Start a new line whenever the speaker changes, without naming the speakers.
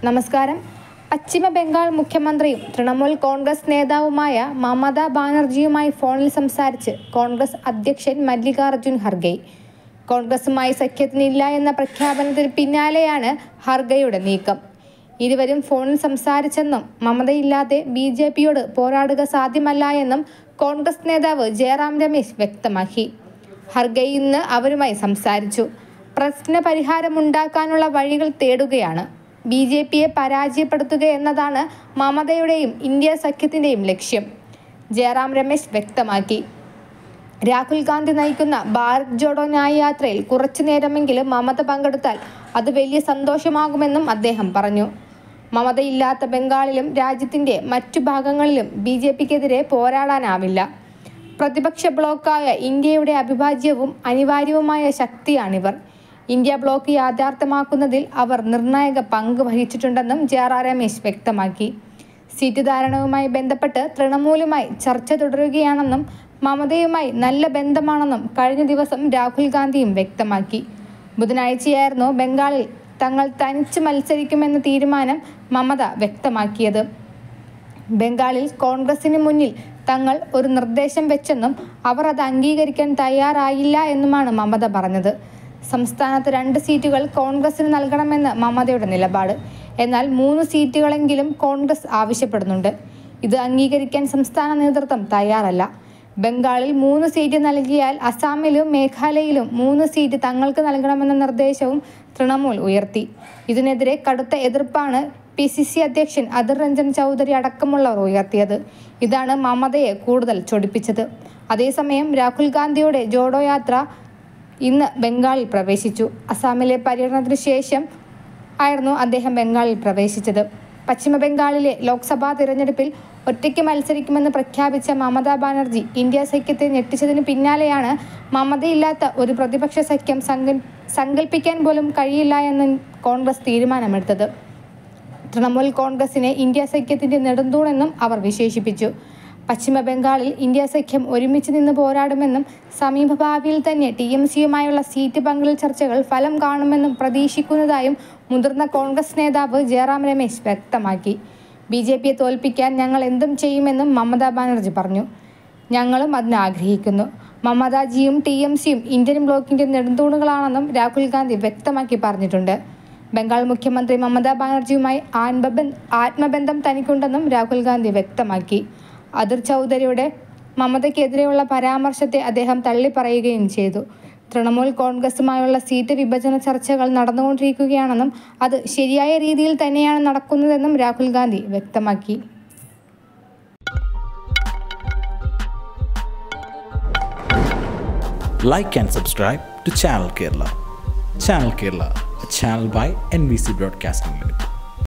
നമസ്കാരം പശ്ചിമ ബംഗാൾ മുഖ്യമന്ത്രിയും തൃണമൂൽ കോൺഗ്രസ് നേതാവുമായ മമതാ ബാനർജിയുമായി ഫോണിൽ സംസാരിച്ച് കോൺഗ്രസ് അധ്യക്ഷൻ മല്ലികാർജുൻ ഖർഗെ കോൺഗ്രസുമായി സഖ്യത്തിനില്ല എന്ന പ്രഖ്യാപനത്തിന് പിന്നാലെയാണ് ഖർഗെയുടെ നീക്കം ഇരുവരും ഫോണിൽ സംസാരിച്ചെന്നും മമതയില്ലാതെ ബി ജെ പിയോട് പോരാടുക സാധ്യമല്ല എന്നും കോൺഗ്രസ് നേതാവ് ജയറാം രമേശ് വ്യക്തമാക്കി ഖർഗെ ഇന്ന് അവരുമായി സംസാരിച്ചു പ്രശ്ന പരിഹാരമുണ്ടാക്കാനുള്ള വഴികൾ തേടുകയാണ് ബി ജെ പിയെ പരാജയപ്പെടുത്തുക എന്നതാണ് മമതയുടെയും ഇന്ത്യ സഖ്യത്തിൻ്റെയും ലക്ഷ്യം ജയറാം രമേശ് വ്യക്തമാക്കി രാഹുൽ ഗാന്ധി നയിക്കുന്ന ഭാരത് ജോഡോ ന്യായ യാത്രയിൽ കുറച്ചു നേരമെങ്കിലും മമത പങ്കെടുത്താൽ അത് വലിയ സന്തോഷമാകുമെന്നും അദ്ദേഹം പറഞ്ഞു മമതയില്ലാത്ത ബംഗാളിലും രാജ്യത്തിന്റെ മറ്റു ഭാഗങ്ങളിലും ബി ജെ പിക്കെതിരെ പോരാടാനാവില്ല പ്രതിപക്ഷ ബ്ലോക്കായ ഇന്ത്യയുടെ അവിഭാജ്യവും അനിവാര്യവുമായ ശക്തിയാണിവർ ഇന്ത്യ ബ്ലോക്ക് യാഥാർത്ഥ്യമാക്കുന്നതിൽ അവർ നിർണായക പങ്ക് വഹിച്ചിട്ടുണ്ടെന്നും ജയറാം രമേശ് വ്യക്തമാക്കി സീറ്റ് ധാരണവുമായി ബന്ധപ്പെട്ട് തൃണമൂലുമായി ചർച്ച തുടരുകയാണെന്നും മമതയുമായി നല്ല ബന്ധമാണെന്നും കഴിഞ്ഞ ദിവസം രാഹുൽ ഗാന്ധിയും വ്യക്തമാക്കി ബുധനാഴ്ചയായിരുന്നു ബംഗാളിൽ തങ്ങൾ തനിച്ച് മത്സരിക്കുമെന്ന തീരുമാനം മമത വ്യക്തമാക്കിയത് ബംഗാളിൽ കോൺഗ്രസിന് മുന്നിൽ തങ്ങൾ ഒരു നിർദ്ദേശം വെച്ചെന്നും അവർ അത് അംഗീകരിക്കാൻ തയ്യാറായില്ല എന്നുമാണ് മമത പറഞ്ഞത് സംസ്ഥാനത്ത് രണ്ട് സീറ്റുകൾ കോൺഗ്രസിന് നൽകണമെന്ന് മമതയുടെ നിലപാട് എന്നാൽ മൂന്ന് സീറ്റുകളെങ്കിലും കോൺഗ്രസ് ആവശ്യപ്പെടുന്നുണ്ട് ഇത് അംഗീകരിക്കാൻ സംസ്ഥാന നേതൃത്വം തയ്യാറല്ല ബംഗാളിൽ മൂന്ന് സീറ്റ് നൽകിയാൽ അസാമിലും മേഘാലയയിലും മൂന്ന് സീറ്റ് തങ്ങൾക്ക് നൽകണമെന്ന നിർദ്ദേശവും തൃണമൂൽ ഉയർത്തി ഇതിനെതിരെ കടുത്ത എതിർപ്പാണ് പി സി സി അധ്യക്ഷൻ അധിർ രഞ്ജൻ ചൗധരി അടക്കമുള്ളവർ ഉയർത്തിയത് ഇതാണ് മമതയെ കൂടുതൽ ചൊടിപ്പിച്ചത് അതേസമയം രാഹുൽ ഗാന്ധിയുടെ ജോഡോ യാത്ര ഇന്ന് ബംഗാളിൽ പ്രവേശിച്ചു അസാമിലെ പര്യടനത്തിനു ശേഷം ആയിരുന്നു അദ്ദേഹം ബംഗാളിൽ പ്രവേശിച്ചത് പശ്ചിമ ബംഗാളിലെ ലോക്സഭാ തിരഞ്ഞെടുപ്പിൽ ഒറ്റയ്ക്ക് മത്സരിക്കുമെന്ന് പ്രഖ്യാപിച്ച മമതാ ബാനർജി ഇന്ത്യ സഖ്യത്തെ ഞെട്ടിച്ചതിന് പിന്നാലെയാണ് മമതയില്ലാത്ത ഒരു പ്രതിപക്ഷ സഖ്യം സങ്കൽ സങ്കല്പിക്കാൻ പോലും കഴിയില്ല എന്ന് കോൺഗ്രസ് തീരുമാനമെടുത്തത് തൃണമൂൽ കോൺഗ്രസിനെ ഇന്ത്യ സഖ്യത്തിന്റെ നെടുന്തൂണെന്നും അവർ വിശേഷിപ്പിച്ചു പശ്ചിമ ബംഗാളിൽ ഇന്ത്യ സഖ്യം ഒരുമിച്ച് നിന്ന് പോരാടുമെന്നും സമീപഭാവിയിൽ തന്നെ ടി എം സിയുമായുള്ള സീറ്റ് പങ്കിടൽ ചർച്ചകൾ ഫലം കാണുമെന്നും പ്രതീക്ഷിക്കുന്നതായും മുതിർന്ന കോൺഗ്രസ് നേതാവ് ജയറാം രമേശ് വ്യക്തമാക്കി ബി ജെ പിയെ തോൽപ്പിക്കാൻ ഞങ്ങൾ എന്തും ചെയ്യുമെന്നും മമതാ ബാനർജി പറഞ്ഞു ഞങ്ങളും അതിന് ആഗ്രഹിക്കുന്നു മമതാജിയും ടി എം സിയും ഇന്ത്യൻ ബ്ലോക്കിന്റെ നെടുന്തൂണുകളാണെന്നും രാഹുൽ ഗാന്ധി വ്യക്തമാക്കി പറഞ്ഞിട്ടുണ്ട് ബംഗാൾ മുഖ്യമന്ത്രി മമതാ ബാനർജിയുമായി ആത്മബന്ധ ആത്മബന്ധം തനിക്കുണ്ടെന്നും രാഹുൽ ഗാന്ധി വ്യക്തമാക്കി അധിർ ചൗധരിയുടെ മമതയ്ക്കെതിരെയുള്ള പരാമർശത്തെ അദ്ദേഹം തള്ളിപ്പറയുകയും ചെയ്തു തൃണമൂൽ കോൺഗ്രസുമായുള്ള സീറ്റ് വിഭജന ചർച്ചകൾ നടന്നുകൊണ്ടിരിക്കുകയാണെന്നും അത് ശരിയായ രീതിയിൽ തന്നെയാണ് നടക്കുന്നതെന്നും രാഹുൽ ഗാന്ധി വ്യക്തമാക്കി
like and subscribe to Channel Kerala. Channel Kerala, a channel by NBC Broadcasting Limited.